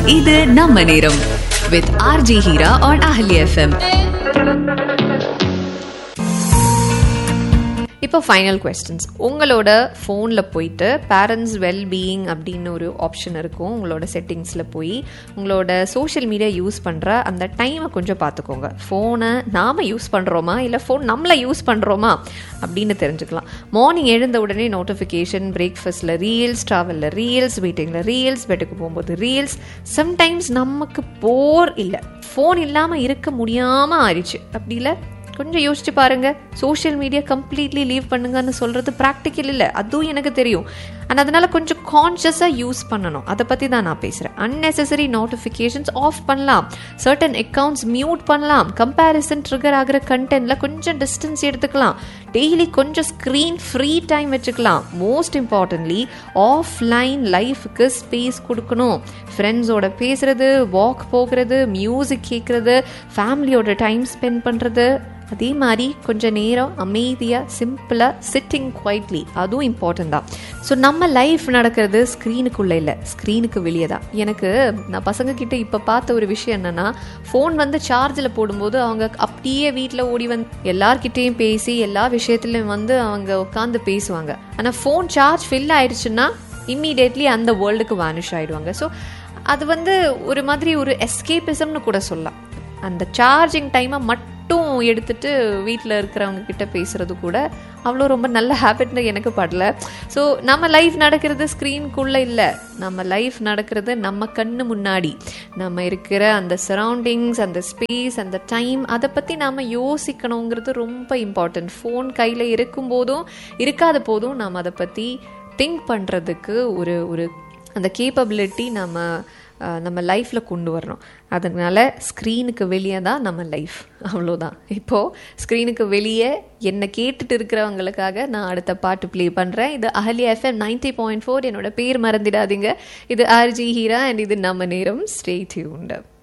இது நம்ம நேரம் with RJ Heera on Ahalya FM இப்போ ஃபைனல் கொஸ்டின்ஸ் உங்களோட ஃபோனில் போயிட்டு பேரண்ட்ஸ் வெல் பீயிங் அப்படின்னு ஒரு ஆப்ஷன் இருக்கும் உங்களோட செட்டிங்ஸில் போய் உங்களோட சோஷியல் மீடியா யூஸ் பண்ணுற அந்த டைமை கொஞ்சம் பார்த்துக்கோங்க ஃபோனை நாம் யூஸ் பண்ணுறோமா இல்லை ஃபோன் நம்மளை யூஸ் பண்ணுறோமா அப்படின்னு தெரிஞ்சுக்கலாம் மார்னிங் எழுந்த உடனே நோட்டிஃபிகேஷன் பிரேக்ஃபாஸ்ட்டில் ரீல்ஸ் ட்ராவலில் ரீல்ஸ் மீட்டிங்கில் ரீல்ஸ் பெட்டுக்கு போகும்போது ரீல்ஸ் சம்டைம்ஸ் நமக்கு போர் இல்லை ஃபோன் இல்லாமல் இருக்க முடியாமல் ஆயிடுச்சு அப்படி இல்லை கொஞ்சம் யோசிச்சு பாருங்க சோஷியல் மீடியா கம்ப்ளீட்லி லீவ் பண்ணுங்கன்னு சொல்றது ப்ராக்டிக்கல் இல்லை அதுவும் எனக்கு தெரியும் அண்ட் அதனால கொஞ்சம் கான்ஷியஸாக யூஸ் பண்ணணும் அதை பற்றி தான் நான் பேசுகிறேன் unnecessary நோட்டிஃபிகேஷன்ஸ் ஆஃப் பண்ணலாம் சர்டன் அக்கௌண்ட்ஸ் மியூட் பண்ணலாம் கம்பேரிசன் ட்ரிகர் ஆகிற கண்டென்ட்ல கொஞ்சம் டிஸ்டன்ஸ் எடுத்துக்கலாம் டெய்லி கொஞ்சம் ஸ்க்ரீன் ஃப்ரீ டைம் வச்சுக்கலாம் மோஸ்ட் இம்பார்ட்டன்ட்லி ஆஃப்லைன் லைஃபுக்கு ஸ்பேஸ் கொடுக்கணும் ஃப்ரெண்ட்ஸோட பேசுறது வாக் போகிறது மியூசிக் கேட்குறது ஃபேமிலியோட டைம் ஸ்பெண்ட் பண்ணுறது அதே மாதிரி கொஞ்ச நேரம் அமைதியாக சிம்பிளாக சிட்டிங் குவைட்லி அதுவும் இம்பார்ட்டன்ட் தான் ஸோ நம்ம லைஃப் நடக்கிறது ஸ்க்ரீனுக்குள்ளே இல்லை ஸ்க்ரீனுக்கு வெளியே தான் எனக்கு நான் பசங்க கிட்ட இப்போ பார்த்த ஒரு விஷயம் என்னன்னா ஃபோன் வந்து சார்ஜில் போடும்போது அவங்க அப்படியே வீட்டில் ஓடி வந்து எல்லார்கிட்டேயும் பேசி எல்லா விஷயத்துலையும் வந்து அவங்க உட்காந்து பேசுவாங்க ஆனால் ஃபோன் சார்ஜ் ஃபில் ஆயிடுச்சுன்னா இம்மீடியட்லி அந்த வேர்ல்டுக்கு வானிஷ் ஆயிடுவாங்க ஸோ அது வந்து ஒரு மாதிரி ஒரு எஸ்கேபிசம்னு கூட சொல்லலாம் அந்த சார்ஜிங் டைமை மட்டும் எடுத்துட்டு வீட்டில் இருக்கிறவங்க கிட்ட பேசுறது கூட அவ்வளோ ரொம்ப நல்ல ஹேபிட்னு எனக்கு படல ஸோ நம்ம லைஃப் நடக்கிறது ஸ்க்ரீனுக்குள்ளே இல்லை நம்ம லைஃப் நடக்கிறது நம்ம கண்ணு முன்னாடி நம்ம இருக்கிற அந்த சரௌண்டிங்ஸ் அந்த ஸ்பேஸ் அந்த டைம் அதை பற்றி நாம் யோசிக்கணுங்கிறது ரொம்ப இம்பார்ட்டன்ட் ஃபோன் கையில் இருக்கும்போதும் இருக்காத போதும் நாம் அதை பற்றி திங்க் பண்ணுறதுக்கு ஒரு ஒரு அந்த கேப்பபிலிட்டி நம்ம அஹ், நம்ம லைஃப்பில் கொண்டு வரணும் அதனால ஸ்க்ரீனுக்கு வெளியே தான் நம்ம லைஃப் அவ்வளோதான் இப்போது ஸ்க்ரீனுக்கு வெளியே என்னை கேட்டுட்டு இருக்கிறவங்களுக்காக நான் அடுத்த பாட்டு ப்ளே பண்ணுறேன் இது Ahalya FM ninety point four என்னோட பேர் மறந்துடாதீங்க இது ஆர்ஜி ஹீரா அண்ட் இது நம்ம நேரம் ஸ்டே டியூன்டு